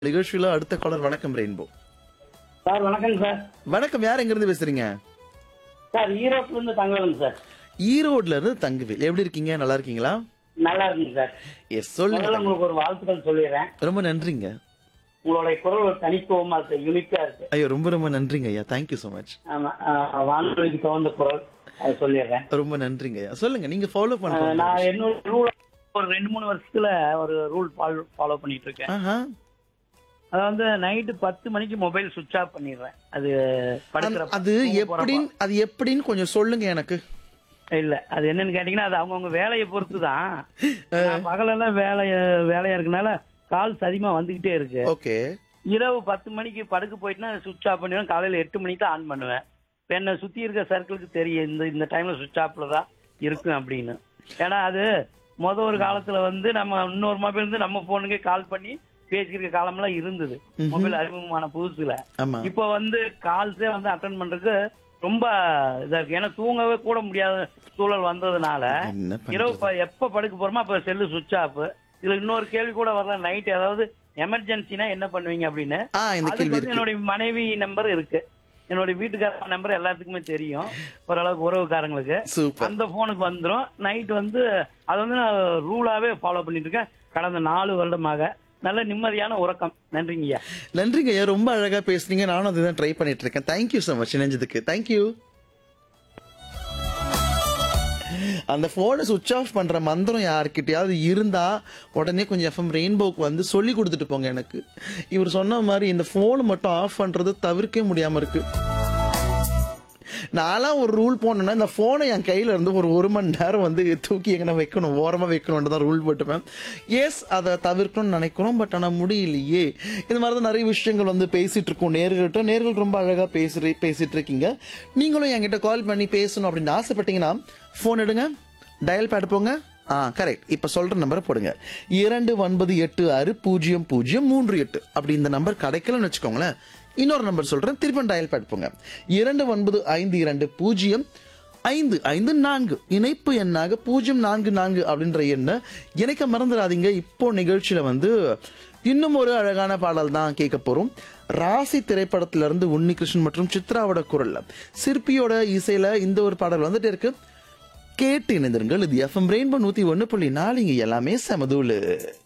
நிகழ்ச்சியில அடுத்த காலர் வணக்கம் ரெயின்போ சார் வணக்கம் சார் வணக்கம் யார் எங்க இருந்து பேசுறீங்க சார் ஈரோட்ல இருந்து தங்கவேல் சார் ஈரோட்ல இருந்து தங்குவேல் எப்படி இருக்கீங்க நல்லா இருக்கீங்களா நல்லா இருக்குங்க சார் எஸ் சொல்லுங்க முதல்ல உங்களுக்கு ஒரு வாழ்த்துக்கள் சொல்லிடுறேன் ரொம்ப நன்றிங்க உங்களுடைய குரல் ஒரு தனித்துவமா இருக்கு யூனிக்கா இருக்கு ஐயோ ரொம்ப ரொம்ப நன்றிங்க ஐயா தேங்க்யூ ஸோ மச் ஆமா ஆஹ் வானொலிக்கு தகுந்த குரல் அதை சொல்லிடுறேன் ரொம்ப நன்றிங்க ஐயா சொல்லுங்க நீங்க ஃபாலோ ஆஹ் பண்ற நான் என்னோட ரூல் ஒரு ரெண்டு மூணு வருஷத்துல ஒரு ரூல் ஃபாலோ பண்ணிட்டு இருக்கேன் ஆஹா அது வந்து நைட்டு பத்து மணிக்கு மொபைல் சுவிட்ச் ஆஃப் பண்ணிடுறேன் அது படுக்கிற அது எப்படின்னு அது எப்படின்னு கொஞ்சம் சொல்லுங்க எனக்கு இல்ல அது என்னன்னு கேட்டீங்கன்னா அது அவங்கவுங்க வேலையை பொறுத்து தான் பகலெல்லாம் வேலைய வேலையா இருக்கனால கால்ஸ் அதிகமா வந்துகிட்டே இருக்கு ஓகே இரவு பத்து மணிக்கு படுக்க போயிட்டுனா சுவிட்ச் ஆஃப் பண்ணிடுவேன் காலையில எட்டு மணிக்கு தான் ஆன் பண்ணுவேன் இப்ப என்னை சுத்தி இருக்க சர்க்கிளுக்கு தெரியும் இந்த இந்த டைம்ல சுவிட்ச் ஆஃப்ல தான் இருக்கும் அப்படின்னு ஏன்னா அது முத ஒரு காலத்துல வந்து நம்ம இன்னொரு மொபைல் இருந்து நம்ம போனுக்கே கால் பண்ணி பேசிக்கிற காலம்லாம் இருந்தது மொபைல் அறிமுகமான புதுசுல ஆமா இப்போ வந்து கால்ஸே வந்து அட்டன் பண்றதுக்கு ரொம்ப இதா இருக்கு ஏன்னா தூங்கவே கூட முடியாத சூழல் வந்ததுனால என்ன இரவு பண்றது ப- எப்ப படுக்க போறோமோ அப்ப செல்லு சுவிட்ச் ஆஃப் இதுல இன்னொரு கேள்வி கூட வரல நைட் ஏதாவது எமர்ஜென்சினா என்ன பண்ணுவீங்க அப்படின்னு ஆ இந்த அதுக்கு கேள்வி வந்து இருக்கு என்னுடைய மனைவி நம்பர் இருக்கு என்னுடைய வீட்டுக்கார நம்பர் எல்லாத்துக்குமே தெரியும் ஓரளவுக்கு உறவுக்காரங்களுக்கு சூப்பர் அந்த போனுக்கு வந்துரும் நைட் வந்து அது வந்து நான் ரூலாவே ஃபாலோ பண்ணிட்டு இருக்கேன் கடந்த நாலு வருடமாக நல்ல நிம்மதியான உறக்கம் நன்றிங்கய்யா நன்றிங்க ஐயா ரொம்ப அழகா பேசுறீங்க நானும் அதுதான் ட்ரை பண்ணிட்டு இருக்கேன் தேங்க்யூ ஸோ மச் இணைஞ்சதுக்கு தேங்க்யூ அந்த போனை சுவிட்ச் ஆஃப் பண்ற மந்திரம் யாருக்கிட்டயாவது இருந்தா உடனே கொஞ்சம் எஃப்எம் ரெயின்போக்கு வந்து சொல்லி கொடுத்துட்டு போங்க எனக்கு இவர் சொன்ன மாதிரி இந்த போன் மட்டும் ஆஃப் பண்றது தவிர்க்க முடியாம இருக்கு நான்லாம் ஒரு ரூல் போனேன்னா இந்த போனை என் கையில இருந்து ஒரு ஒரு மணி நேரம் வந்து தூக்கி எங்கன்னா வைக்கணும் ஓரமா வைக்கணும்னு தான் ரூல் போட்டுப்பேன் எஸ் அதை தவிர்க்கணும்னு நினைக்கிறோம் பட் ஆனா முடியலையே இந்த மாதிரி தான் நிறைய விஷயங்கள் வந்து பேசிட்டு இருக்கோம் நேர்கள்ட்ட நேர்கள் ரொம்ப அழகா பேசுறி பேசிட்டு இருக்கீங்க நீங்களும் என்கிட்ட கால் பண்ணி பேசணும் அப்படின்னு ஆசைப்பட்டீங்கன்னா ஃபோன் எடுங்க டயல் பேட் போங்க ஆ கரெக்ட் இப்ப சொல்ற நம்பரை போடுங்க இரண்டு ஒன்பது எட்டு ஆறு பூஜ்ஜியம் பூஜ்ஜியம் மூன்று எட்டு அப்படி இந்த நம்பர் கிடைக்கலன்னு வச்சுக்கோங்களேன் இன்னொரு நம்பர் சொல்றேன் திருப்பி டயல் பேட் போங்க இரண்டு ஒன்பது ஐந்து இரண்டு பூஜ்ஜியம் ஐந்து ஐந்து நான்கு இணைப்பு எண்ணாக பூஜ்ஜியம் நான்கு நான்கு அப்படின்ற எண்ணை இணைக்க மறந்துடாதீங்க இப்போ நிகழ்ச்சியில வந்து இன்னும் ஒரு அழகான பாடல் தான் கேட்க போறோம் ராசி திரைப்படத்துல இருந்து உன்னிகிருஷ்ணன் மற்றும் சித்ராவோட குரல்ல சிற்பியோட இசையில இந்த ஒரு பாடல் வந்துட்டு இருக்கு கேட்டு இணைந்திருங்கள் இது எஃப்எம் ரெயின்போ நூத்தி ஒன்னு புள்ளி நாலு இங்க எல்லாமே சமதூளு